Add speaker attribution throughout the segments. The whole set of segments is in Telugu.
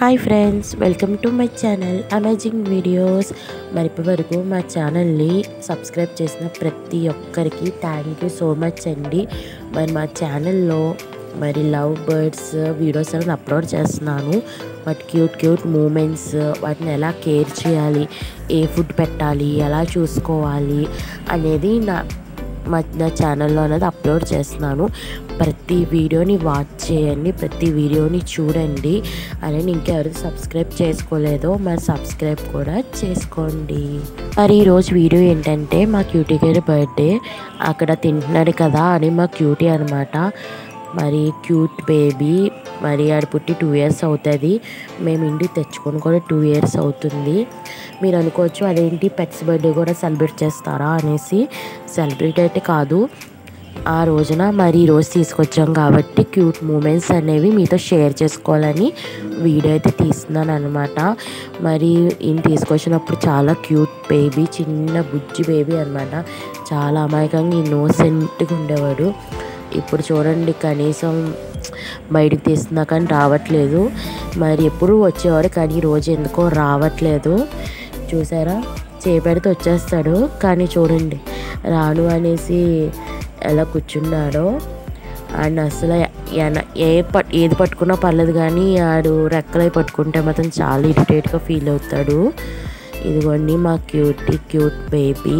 Speaker 1: hi friends welcome to my channel amazing videos మరి ఇప్పటి వరకు మా ఛానల్ని సబ్స్క్రైబ్ చేసిన ప్రతి ఒక్కరికి థ్యాంక్ యూ సో మచ్ అండి మరి మా ఛానల్లో మరి లవ్ బర్డ్స్ వీడియోస్ అని అప్లోడ్ చేస్తున్నాను వాటి క్యూట్ క్యూట్ మూమెంట్స్ వాటిని ఎలా కేర్ చేయాలి ఏ ఫుడ్ పెట్టాలి ఎలా చూసుకోవాలి అనేది నా మా నా ఛానల్లో అనేది అప్లోడ్ చేస్తున్నాను ప్రతి వీడియోని వాచ్ చేయండి ప్రతి వీడియోని చూడండి అలానే ఇంకెవరు సబ్స్క్రైబ్ చేసుకోలేదో మరి సబ్స్క్రైబ్ కూడా చేసుకోండి మరి ఈరోజు వీడియో ఏంటంటే మా క్యూటీ గారి బర్త్డే అక్కడ తింటున్నాడు కదా అని మా క్యూటీ అనమాట మరి క్యూట్ బేబీ మరి ఆడ పుట్టి టూ ఇయర్స్ అవుతుంది మేము ఇంటికి తెచ్చుకొని కూడా టూ ఇయర్స్ అవుతుంది మీరు అనుకోవచ్చు అదేంటి పెట్స్ బర్త్డే కూడా సెలబ్రేట్ చేస్తారా అనేసి సెలబ్రేట్ అయితే కాదు ఆ రోజున మరి ఈ రోజు తీసుకొచ్చాం కాబట్టి క్యూట్ మూమెంట్స్ అనేవి మీతో షేర్ చేసుకోవాలని వీడియో అయితే తీస్తున్నాను అనమాట మరి ఈయన తీసుకొచ్చినప్పుడు చాలా క్యూట్ బేబీ చిన్న బుజ్జి బేబీ అనమాట చాలా అమాయకంగా ఇన్నోసెంట్గా ఉండేవాడు ఇప్పుడు చూడండి కనీసం బయటికి తీస్తున్నా కానీ రావట్లేదు మరి ఎప్పుడు వచ్చేవాడు కానీ ఈ రోజు ఎందుకో రావట్లేదు చూసారా చేపెడితే వచ్చేస్తాడు కానీ చూడండి రాను అనేసి ఎలా కూర్చున్నాడో అండ్ అసలు ఎన- ఏ పట్ ఏది పట్టుకున్నా పర్లేదు కానీ ఆడు రెక్కలై పట్టుకుంటే మాత్రం చాలా ఇరిటేట్గా ఫీల్ అవుతాడు ఇదిగోండి మా క్యూటీ క్యూట్ బేబీ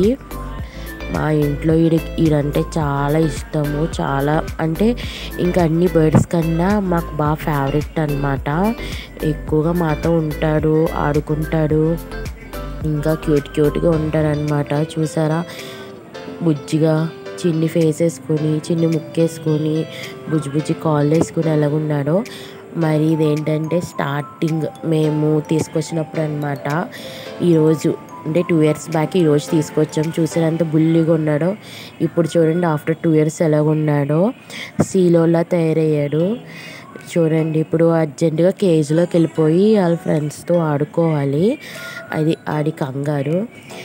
Speaker 1: మా ఇంట్లో ఈడ ఈడంటే చాలా ఇష్టము చాలా అంటే ఇంకా అన్ని బర్డ్స్ కన్నా మాకు బాగా ఫేవరెట్ అనమాట ఎక్కువగా మాతో ఉంటాడు ఆడుకుంటాడు ఇంకా క్యూట్ క్యూట్గా ఉంటాడనమాట చూసారా బుజ్జిగా చిన్ని ఫేస్ వేసుకొని చిన్ని ముక్కేసుకొని బుజ్జి బుజ్జి కాల్ వేసుకొని ఎలాగున్నాడో మరి ఇదేంటంటే స్టార్టింగ్ మేము తీసుకొచ్చినప్పుడు అనమాట ఈరోజు అంటే టూ ఇయర్స్ బ్యాక్ ఈరోజు తీసుకొచ్చాం చూసారంత బుల్లిగా ఉన్నాడో ఇప్పుడు చూడండి ఆఫ్టర్ టూ ఇయర్స్ ఎలాగున్నాడో సీలోలా తయారయ్యాడు చూడండి ఇప్పుడు అర్జెంటుగా కేజీలోకి వెళ్ళిపోయి వాళ్ళ ఫ్రెండ్స్తో ఆడుకోవాలి అది ఆడి కంగారు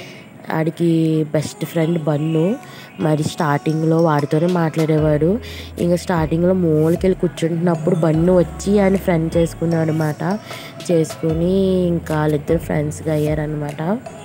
Speaker 1: ఆడికి బెస్ట్ ఫ్రెండ్ బన్ను మరి స్టార్టింగ్లో వాడితోనే మాట్లాడేవాడు ఇంకా స్టార్టింగ్లో మూలకి వెళ్ళి కూర్చుంటున్నప్పుడు బన్ను వచ్చి ఆయన ఫ్రెండ్ చేసుకున్నాడు అనమాట చేసుకుని ఇంకా వాళ్ళిద్దరు ఫ్రెండ్స్గా అయ్యారనమాట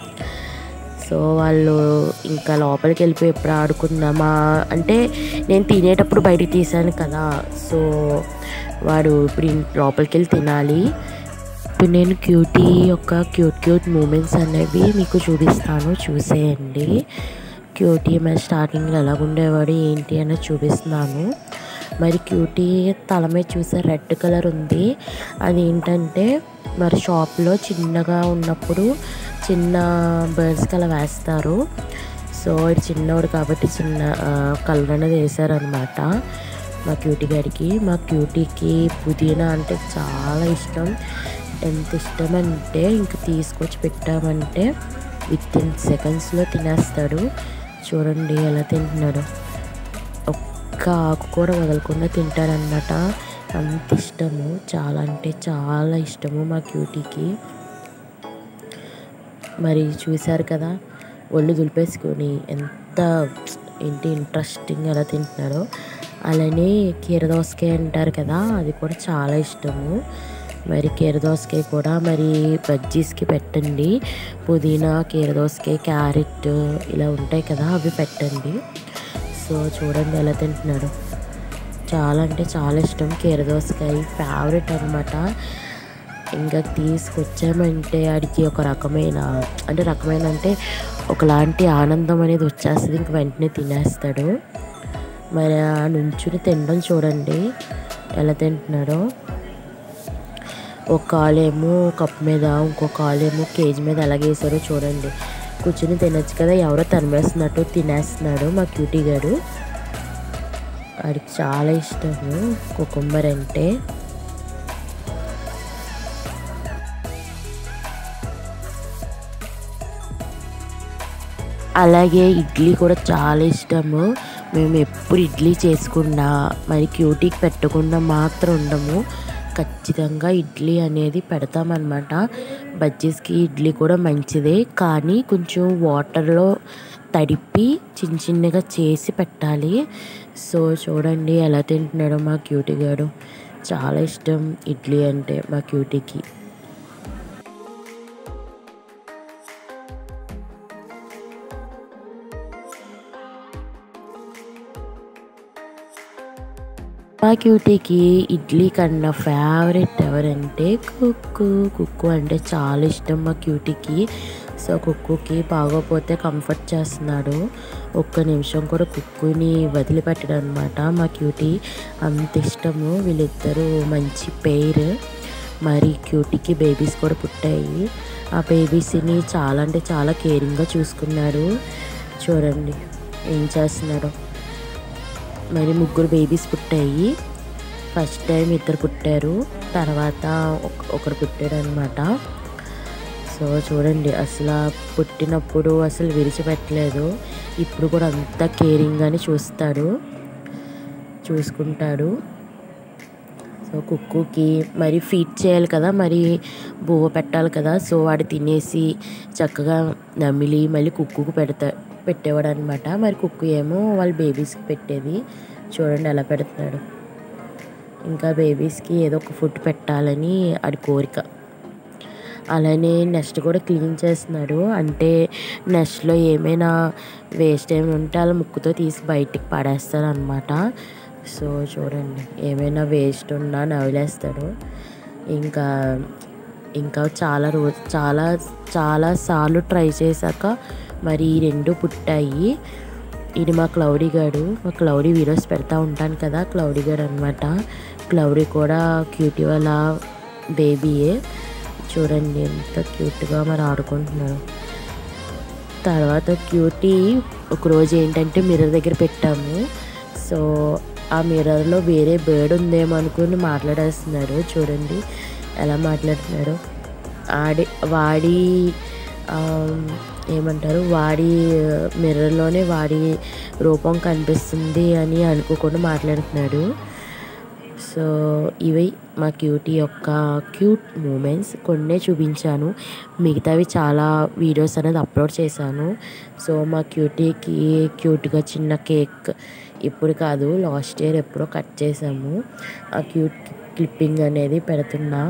Speaker 1: సో వాళ్ళు ఇంకా లోపలికి వెళ్ళిపోయి ఎప్పుడు ఆడుకుందామా అంటే నేను తినేటప్పుడు బయటికి తీసాను కదా సో వాడు ఇప్పుడు ఇన్- లోపలికి వెళ్ళి తినాలి ఇప్పుడు నేను క్యూటీ యొక్క క్యూట్ క్యూట్ మూమెంట్స్ అనేవి మీకు చూపిస్తాను చూసేయండి క్యూటీ మరి స్టార్టింగ్లో ఎలా ఉండేవాడు ఏంటి అనేది చూపిస్తున్నాను మరి క్యూటీ తల మీద చూసే రెడ్ కలర్ ఉంది అది ఏంటంటే మరి షాప్లో చిన్నగా ఉన్నప్పుడు చిన్న బర్డ్స్కి అలా వేస్తారు సో ఇది చిన్నవాడు కాబట్టి చిన్న కలర్ అనేది వేసారనమాట మా క్యూటీ గారికి మా క్యూటీకి పుదీనా అంటే చాలా ఇష్టం ఎంత ఇష్టం అంటే ఇంక తీసుకొచ్చి పెట్టామంటే విత్ ఇన్ సెకండ్స్లో తినేస్తాడు చూడండి ఎలా తింటున్నాడు ఒక్క ఆకు కూడా వదలకుండా తింటాడనమాట అంత ఇష్టము చాలా అంటే చాలా ఇష్టము మా క్యూటీకి మరి చూశారు కదా ఒళ్ళు దులిపేసుకొని ఎంత ఏంటి ఇంట్రెస్టింగ్ ఎలా తింటున్నాడో అలానే కీరదోసకాయ అంటారు కదా అది కూడా చాలా ఇష్టము మరి కీరదోసకాయ కూడా మరి బజ్జీస్కి పెట్టండి పుదీనా కీరదోసకాయ క్యారెట్ ఇలా ఉంటాయి కదా అవి పెట్టండి సో చూడండి ఎలా తింటున్నాడు చాలా అంటే చాలా ఇష్టం కీరదోసకాయ ఫేవరెట్ అనమాట ఇంకా తీసుకొచ్చామంటే ఆడికి ఒక రకమైన అంటే రకమైన అంటే ఒకలాంటి ఆనందం అనేది వచ్చేస్తుంది ఇంక వెంటనే తినేస్తాడు మరి ఆ నుంచుని తినడం చూడండి ఎలా తింటున్నాడో ఒక కాలేమో కప్ మీద ఇంకో కాలేమో కేజీ మీద ఎలాగ వేసారో చూడండి కూర్చుని తినొచ్చు కదా ఎవరో తరిమేస్తున్నట్టు తినేస్తున్నాడు మా క్యూటీ గారు వాడికి చాలా ఇష్టము కుకుంబర్ అంటే అలాగే ఇడ్లీ కూడా చాలా ఇష్టము మేము ఎప్పుడు ఇడ్లీ చేసుకున్నా మరి క్యూటీకి పెట్టకుండా మాత్రం ఉండము ఖచ్చితంగా ఇడ్లీ అనేది పెడతామన్నమాట బజ్జీస్కి ఇడ్లీ కూడా మంచిదే కానీ కొంచెం వాటర్లో తడిపి చిన్న చిన్నగా చేసి పెట్టాలి సో చూడండి ఎలా తింటున్నాడో మా క్యూటీ గాడు చాలా ఇష్టం ఇడ్లీ అంటే మా క్యూటీకి క్యూటీకి ఇడ్లీ కన్నా ఫేవరెట్ ఎవరంటే కుక్కు కుక్కు అంటే చాలా ఇష్టం మా క్యూటీకి సో కుక్కుకి బాగోపోతే కంఫర్ట్ చేస్తున్నాడు ఒక్క నిమిషం కూడా కుక్కుని వదిలిపెట్టడం అనమాట మా క్యూటీ అంత ఇష్టము వీళ్ళిద్దరూ మంచి పెయిర్ మరి క్యూటీకి బేబీస్ కూడా పుట్టాయి ఆ బేబీస్ని చాలా అంటే చాలా కేరింగ్గా చూసుకున్నాడు చూడండి ఏం చేస్తున్నాడో మరి ముగ్గురు బేబీస్ పుట్టాయి ఫస్ట్ టైం ఇద్దరు పుట్టారు తర్వాత ఒక- ఒకరు పుట్టాడు అనమాట సో చూడండి అసలు పుట్టినప్పుడు అసలు విడిచిపెట్టలేదు ఇప్పుడు కూడా అంత కేరింగ్గానే చూస్తాడు చూసుకుంటాడు సో కుక్కుకి మరి ఫీడ్ చేయాలి కదా మరి బువ్వ పెట్టాలి కదా సో వాడు తినేసి చక్కగా నమిలి మళ్ళీ కుక్కుకు పెడతా పెట్టేవాడు అనమాట మరి కుక్కు ఏమో వాళ్ళ బేబీస్కి పెట్టేది చూడండి ఎలా పెడుతున్నాడు ఇంకా బేబీస్కి ఏదో ఒక ఫుడ్ పెట్టాలని ఆడి కోరిక అలానే నెక్స్ట్ కూడా క్లీన్ చేస్తున్నాడు అంటే నెక్స్ట్లో ఏమైనా వేస్ట్ ఏమి ఉంటే అలా ముక్కుతో తీసి బయటికి పడేస్తాడు అనమాట సో చూడండి ఏమైనా వేస్ట్ ఉన్నా నవిలేస్తాడు ఇంకా ఇంకా చాలా రోజు చాలా చాలా సార్లు ట్రై చేశాక మరి ఈ రెండు పుట్టాయి ఇది మా క్లౌడీ గాడు మా క్లౌడీ వీడియోస్ పెడతా ఉంటాను కదా క్లౌడీ గాడు అనమాట క్లౌడీ కూడా క్యూటీ వాళ్ళ బేబీయే చూడండి ఎంత క్యూట్గా మరి ఆడుకుంటున్నారు తర్వాత క్యూటీ ఒకరోజు ఏంటంటే మిర్రర్ దగ్గర పెట్టాము సో ఆ మిర్రర్లో వేరే బర్డ్ ఉందేమో అనుకుని మాట్లాడేస్తున్నాడు చూడండి ఎలా మాట్లాడుతున్నాడు ఆడి వాడి ఆ, ఏమంటారు వాడి మిర్రర్లోనే వాడి రూపం కనిపిస్తుంది అని అనుకోకుండా మాట్లాడుతున్నాడు సో ఇవి మా క్యూటీ యొక్క క్యూట్ మూమెంట్స్ కొన్నే చూపించాను మిగతావి చాలా వీడియోస్ అనేది అప్లోడ్ చేశాను సో మా క్యూటీకి క్యూట్గా చిన్న కేక్ ఇప్పుడు కాదు లాస్ట్ ఇయర్ ఎప్పుడో కట్ చేసాము ఆ క్యూట్ క్లిప్పింగ్ అనేది పెడుతున్నా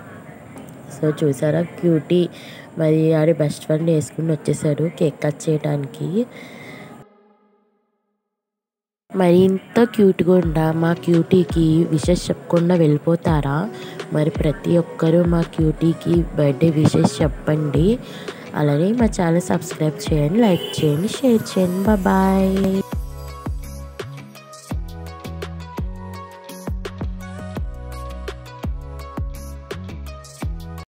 Speaker 1: సో చూసారా క్యూటీ మరి ఆడి బెస్ట్ ఫ్రెండ్ వేసుకుని వచ్చేసాడు కేక్ కట్ చేయడానికి మరి ఇంత క్యూట్గా ఉండా మా క్యూటీకి విషెస్ చెప్పకుండా వెళ్ళిపోతారా మరి ప్రతి ఒక్కరూ మా క్యూటీకి బర్త్డే విషెస్ చెప్పండి అలానే మా ఛానల్ సబ్స్క్రైబ్ చేయండి లైక్ చేయండి షేర్ చేయండి బాయ్